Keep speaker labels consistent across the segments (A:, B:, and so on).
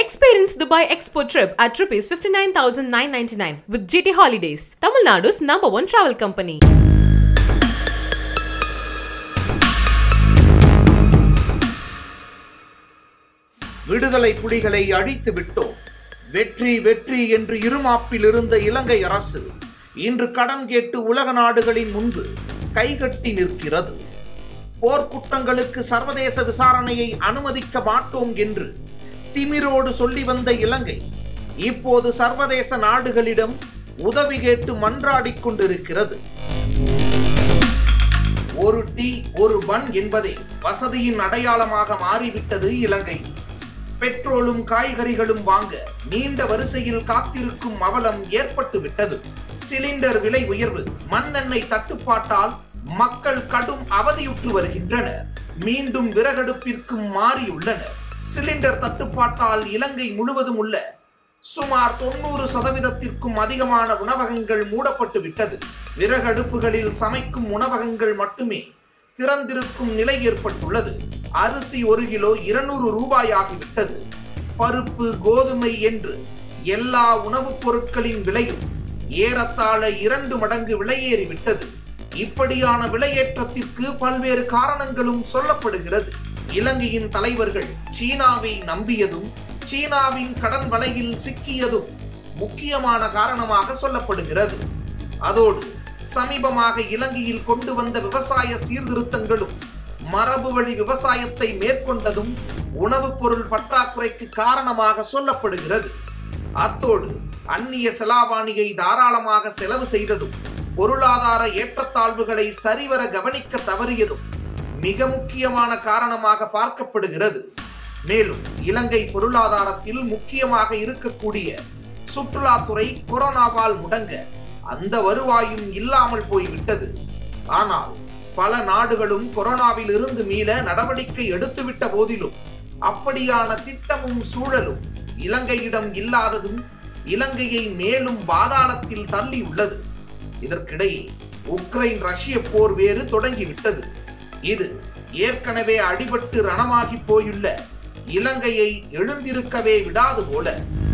A: Experience Dubai Expo trip at rupees 59,999 with GT Holidays, Tamil Nadu's number one travel company.
B: விடுதலை புலிகளை அழித்து விட்டோம் வெற்றி வெற்றி என்று இருமாப்பில் இருந்த இலங்கை அரசு இன்று கடன் கேட்டு உலக நாடுகளின் முன்பு கைகட்டி நிற்கிறது போர்க்குற்றங்களுக்கு சர்வதேச விசாரணையை அனுமதிக்க மாட்டோம் என்று திமிரோடு சொல்லி வந்த இலங்கை இப்போது சர்வதேச நாடுகளிடம் உதவி கேட்டு மன்றாடிக் கொண்டிருக்கிறது ஒரு டீ ஒரு பன் என்பதே வசதியின் அடையாளமாக மாறிவிட்டது இலங்கை பெட்ரோலும் காய்கறிகளும் வாங்க நீண்ட வரிசையில் காத்திருக்கும் அவலம் ஏற்பட்டு விட்டது சிலிண்டர் விலை உயர்வு மண்ணெண்ணெய் தட்டுப்பாட்டால் மக்கள் கடும் அவதியுற்று வருகின்றனர் மீண்டும் விறகடுப்பிற்கும் மாறியுள்ளனர் சிலிண்டர் தட்டுப்பாட்டால் இலங்கை முழுவதும் உள்ள சுமார் தொண்ணூறு சதவீதத்திற்கும் அதிகமான உணவகங்கள் மூடப்பட்டு விட்டது விறகடுப்புகளில் சமைக்கும் உணவகங்கள் மட்டுமே திறந்திருக்கும் நிலை ஏற்பட்டுள்ளது அரிசி ஒரு கிலோ இருநூறு ரூபாயாகிவிட்டது பருப்பு கோதுமை என்று எல்லா உணவுப் பொருட்களின் விலையும் ஏறத்தாழ இரண்டு மடங்கு விலையேறிவிட்டது இப்படியான விலையேற்றத்திற்கு பல்வேறு காரணங்களும் சொல்லப்படுகிறது இலங்கையின் தலைவர்கள் சீனாவை நம்பியதும் சீனாவின் கடன் வலையில் சிக்கியதும் முக்கியமான காரணமாக சொல்லப்படுகிறது அதோடு சமீபமாக இலங்கையில் கொண்டு வந்த விவசாய சீர்திருத்தங்களும் மரபு வழி விவசாயத்தை மேற்கொண்டதும் உணவுப் பொருள் பற்றாக்குறைக்கு காரணமாக சொல்லப்படுகிறது அத்தோடு அந்நிய செலாவாணியை தாராளமாக செலவு செய்ததும் பொருளாதார ஏற்றத்தாழ்வுகளை சரிவர கவனிக்க தவறியதும் மிக முக்கியமான காரணமாக பார்க்கப்படுகிறது மேலும் இலங்கை பொருளாதாரத்தில் முக்கியமாக இருக்கக்கூடிய சுற்றுலாத்துறை கொரோனாவால் முடங்க அந்த வருவாயும் இல்லாமல் போய்விட்டது ஆனால் பல நாடுகளும் கொரோனாவில் இருந்து மீள நடவடிக்கை எடுத்துவிட்ட போதிலும் அப்படியான திட்டமும் சூழலும் இலங்கையிடம் இல்லாததும் இலங்கையை மேலும் பாதாளத்தில் தள்ளி உள்ளது இதற்கிடையே உக்ரைன் ரஷ்ய போர் வேறு தொடங்கிவிட்டது இது ஏற்கனவே அடிபட்டு ரணமாகி போயுள்ள இலங்கையை எழுந்திருக்கவே விடாது போல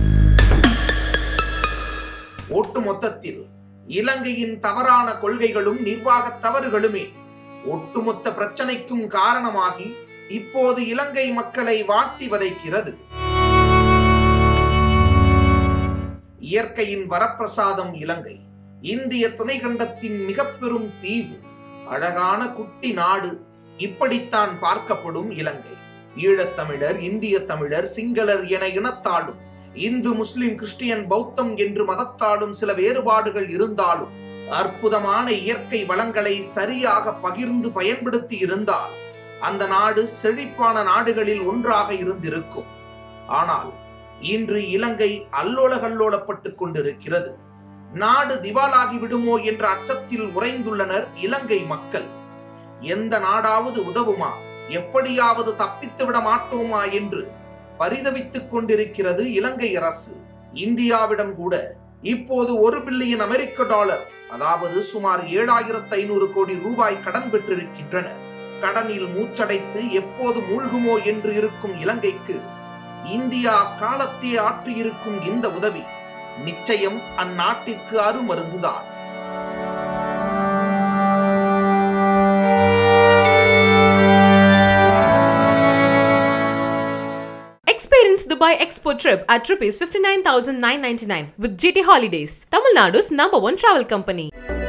B: ஒட்டுமொத்தத்தில் இலங்கையின் தவறான கொள்கைகளும் நிர்வாக தவறுகளுமே ஒட்டுமொத்த பிரச்சனைக்கும் காரணமாகி இப்போது இலங்கை மக்களை வாட்டி வதைக்கிறது இயற்கையின் வரப்பிரசாதம் இலங்கை இந்திய துணைக்கண்டத்தின் மிக பெரும் தீவு அழகான குட்டி நாடு இப்படித்தான் பார்க்கப்படும் இலங்கை ஈழத்தமிழர் இந்திய தமிழர் சிங்களர் என இனத்தாலும் இந்து முஸ்லிம் கிறிஸ்டியன் பௌத்தம் என்று மதத்தாலும் சில வேறுபாடுகள் இருந்தாலும் அற்புதமான இயற்கை வளங்களை சரியாக பகிர்ந்து பயன்படுத்தி இருந்தால் அந்த நாடு செழிப்பான நாடுகளில் ஒன்றாக இருந்திருக்கும் ஆனால் இன்று இலங்கை அல்லோல கல்லோலப்பட்டு கொண்டிருக்கிறது நாடு திவாலாகி விடுமோ என்ற அச்சத்தில் உறைந்துள்ளனர் இலங்கை மக்கள் எந்த நாடாவது உதவுமா எப்படியாவது தப்பித்து விட மாட்டோமா என்று பரிதவித்துக் கொண்டிருக்கிறது இலங்கை அரசு இந்தியாவிடம் கூட இப்போது ஒரு பில்லியன் அமெரிக்க டாலர் அதாவது சுமார் ஏழாயிரத்து ஐநூறு கோடி ரூபாய் கடன் பெற்றிருக்கின்றனர் கடனில் மூச்சடைத்து எப்போது மூழ்குமோ என்று இருக்கும் இலங்கைக்கு இந்தியா காலத்தே ஆற்றியிருக்கும் இந்த உதவி நிச்சயம் அந்நாட்டிற்கு அருமருந்துதான்
A: Experience Dubai Expo trip at rupees 59,999 with GT Holidays, Tamil Nadu's number one travel company.